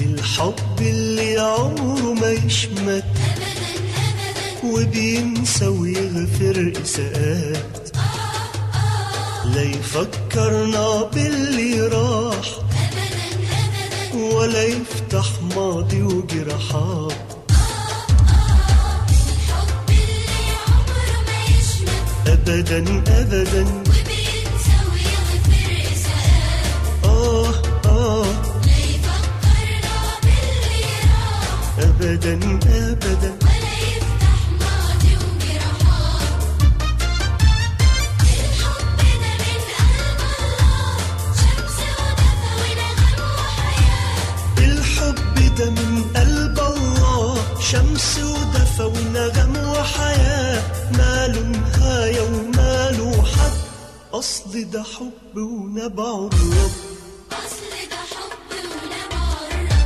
الحب اللي عمره ما يشمت وبينسى ويغفر إساءات لا يفكرنا باللي راح ولا يفتح ماضي وجراحات الحب اللي عمره ما يشمت أبدا أبدا وبينسى ويغفر إساءات آه آه لا يفكرنا باللي راح أبدا أبدا ولا يفتح ماضي وجراحات الحب ده من قلب الله شمس ودفى ونغم وحياة الحب ده من قلب الله شمس ودفى ونغم وحياة ماله نهاية وماله حد أصل ده حب ونبع الرب أصل ده حب ونبع الرب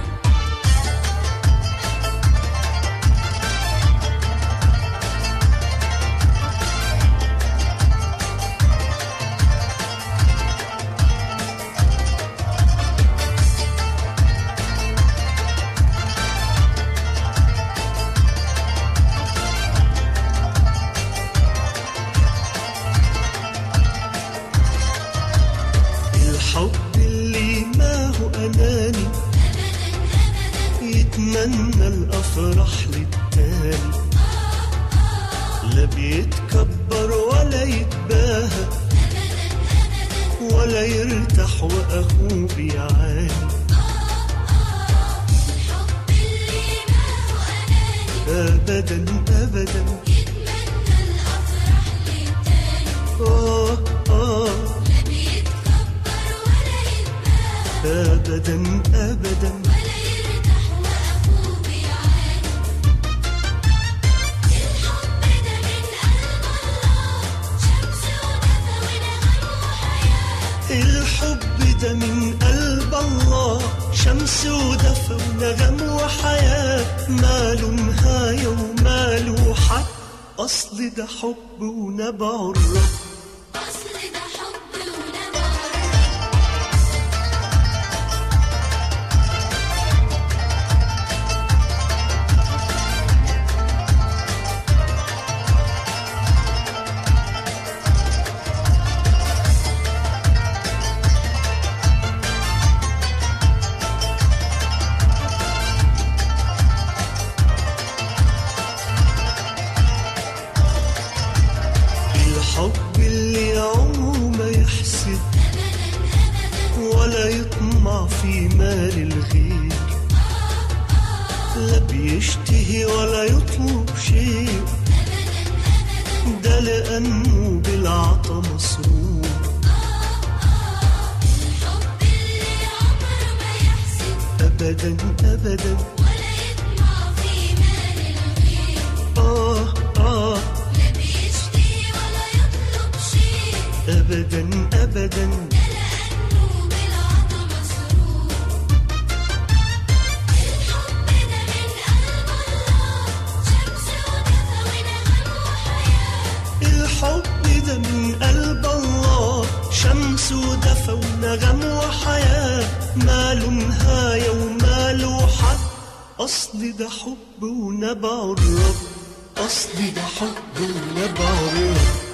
الحب اللي ما هو أناني يتمنى الأفراح للتاني لا بيتكبر ولا يتباهى ولا يرتاح وأخوه بيعاني الحب اللي ما هو أناني أبدا أبدا يتمنى الأفراح للتاني آه آه لا بيتكبر ولا يتباهى أبدا أبدا ولا يرتاح وأخوه بيعاني الحب ده من قلب الله شمس ودفى ونغم وحياة الحب ده من قلب الله شمس ودفى ونغم وحياة ماله نهاية وماله حد أصل ده حب ونبع الرب أصل ده حب ونبع الرب الحب اللي عمره ما يحسد ولا يطمع في مال الغير لا بيشتهي ولا يطلب شيء ده لأنه بالعطا مسرور الحب اللي عمره ما يحسد أبدا أبدا ولا يطمع في مال الغير آه آه لا بيشتهي ولا يطلب شيء أبدا أبدا لأنه بالعطا مسرور الحب ده من قلب الله شمس ودفى ونغم وحياة الحب ده من قلب الله شمس ودفى ونغم وحياة ماله نهاية وماله حد أصل ده حب ونبع الرب أصل ده حب ونبع الرب